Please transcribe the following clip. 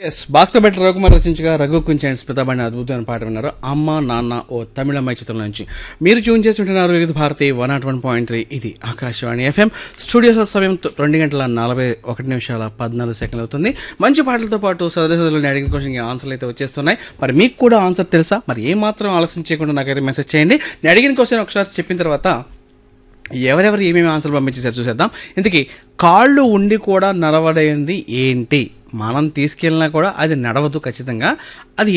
yes Bhaskar Bhat Raghukumar రచించగా రఘు కుంచాండ్ స్మితబడిన అద్భుతమైన పాట విన్నారు అమ్మ నాన్న ఓ తమిళమ్మాయి చిత్రం నుంచి మీరు ట్యూన్ చేసి ఉంటున్నారు Vividh Bharati one not one point three ఇది ఆకాశవాణి ఎఫ్ఎం స్టూడియో సమయం తొ- రెండు గంటల నలభై ఒకటి నిమిషాల పద్నాలుగు సెకండ్లు అవుతుంది మంచి పాటలతో పాటు సదస్సులను అడిగిన క్వశ్చన్కి ఆన్సర్లు అయితే వచ్చేస్తున్నాయి మరి మీకు కూడా ఆన్సర్ తెలుసా మరి ఏ మాత్రం ఆలస్యం చేయకుండా నాకైతే మెసేజ్ చేయండి నేను అడిగిన క్వశ్చన్ ఒకసారి చెప్పిన తర్వాత ఎవరెవరు ఏమేమి ఆన్సర్లు పంపించేసారు చూసేద్దాం ఇంతకీ కాళ్ళు ఉండి కూడా నడవడైంది ఏంటి మనం తీసుకెళ్ళినా కూడా అది నడవదు ఖచ్చితంగా అది